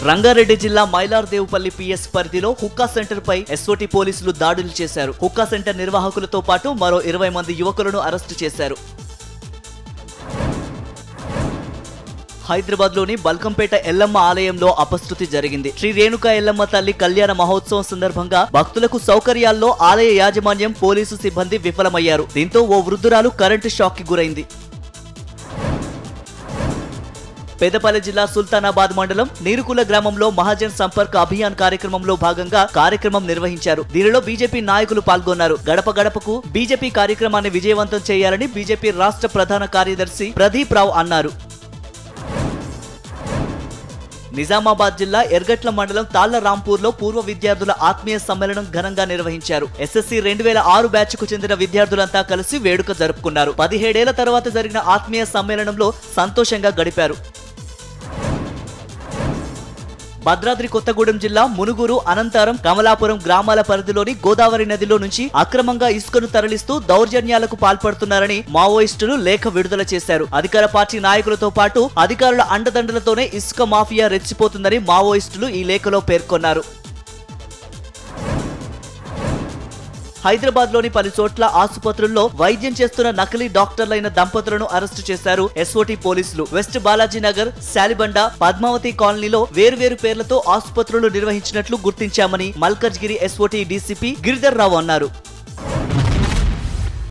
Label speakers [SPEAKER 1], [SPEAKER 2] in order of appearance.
[SPEAKER 1] రంగారెడ్డి జిల్లా మైలార్దేవుపల్లి పిఎస్ పరిధిలో హుక్కా సెంటర్ పై ఎస్ఓటి పోలీసులు దాడులు చేశారు హుక్కా సెంటర్ నిర్వాహకులతో పాటు మరో ఇరవై మంది యువకులను అరెస్టు చేశారు హైదరాబాద్ లోని బల్కంపేట ఎల్లమ్మ ఆలయంలో అపశృతి జరిగింది శ్రీ రేణుక ఎల్లమ్మ తల్లి కళ్యాణ మహోత్సవం సందర్భంగా భక్తులకు సౌకర్యాల్లో ఆలయ యాజమాన్యం పోలీసు సిబ్బంది విఫలమయ్యారు దీంతో ఓ వృద్ధురాలు కరెంటు షాక్ కి గురైంది పెద్దపల్లి జిల్లా సుల్తానాబాద్ మండలం నీరుకుల గ్రామంలో మహాజన్ సంపర్క్ అభియాన్ కార్యక్రమంలో భాగంగా కార్యక్రమం నిర్వహించారు దీనిలో బీజేపీ నాయకులు పాల్గొన్నారు గడప గడపకు బీజేపీ కార్యక్రమాన్ని విజయవంతం చేయాలని బీజేపీ రాష్ట్ర ప్రధాన కార్యదర్శి ప్రదీప్ రావు అన్నారు నిజామాబాద్ జిల్లా ఎర్గట్ల మండలం తాళ్ల రాంపూర్ లో పూర్వ విద్యార్థుల ఆత్మీయ సమ్మేళనం ఘనంగా నిర్వహించారు ఎస్ఎస్సి రెండు వేల ఆరు బ్యాచ్ కు చెందిన విద్యార్థులంతా కలిసి వేడుక జరుపుకున్నారు పదిహేడేళ్ల తర్వాత జరిగిన ఆత్మీయ సమ్మేళనంలో సంతోషంగా గడిపారు భద్రాద్రి కొత్తగూడెం జిల్లా మునుగురు అనంతరం కమలాపురం గ్రామాల పరిధిలోని గోదావరి నదిలో నుంచి అక్రమంగా ఇసుకను తరలిస్తూ దౌర్జన్యాలకు పాల్పడుతున్నారని మావోయిస్టులు లేఖ విడుదల చేశారు అధికార పార్టీ నాయకులతో పాటు అధికారుల అండదండలతోనే ఇసుక మాఫియా రెచ్చిపోతుందని మావోయిస్టులు ఈ లేఖలో పేర్కొన్నారు హైదరాబాద్ లోని పలు చోట్ల ఆసుపత్రుల్లో వైద్యం చేస్తున్న నకిలీ డాక్టర్లైన దంపతులను అరెస్టు చేశారు ఎస్ఓటి పోలీసులు వెస్ట్ బాలాజీ నగర్ శాలిబండ పద్మావతి కాలనీలో వేర్వేరు పేర్లతో ఆసుపత్రులు నిర్వహించినట్లు గుర్తించామని మల్కజ్గిరి ఎస్ఓటి డీసీపీ గిరిధర్ రావు అన్నారు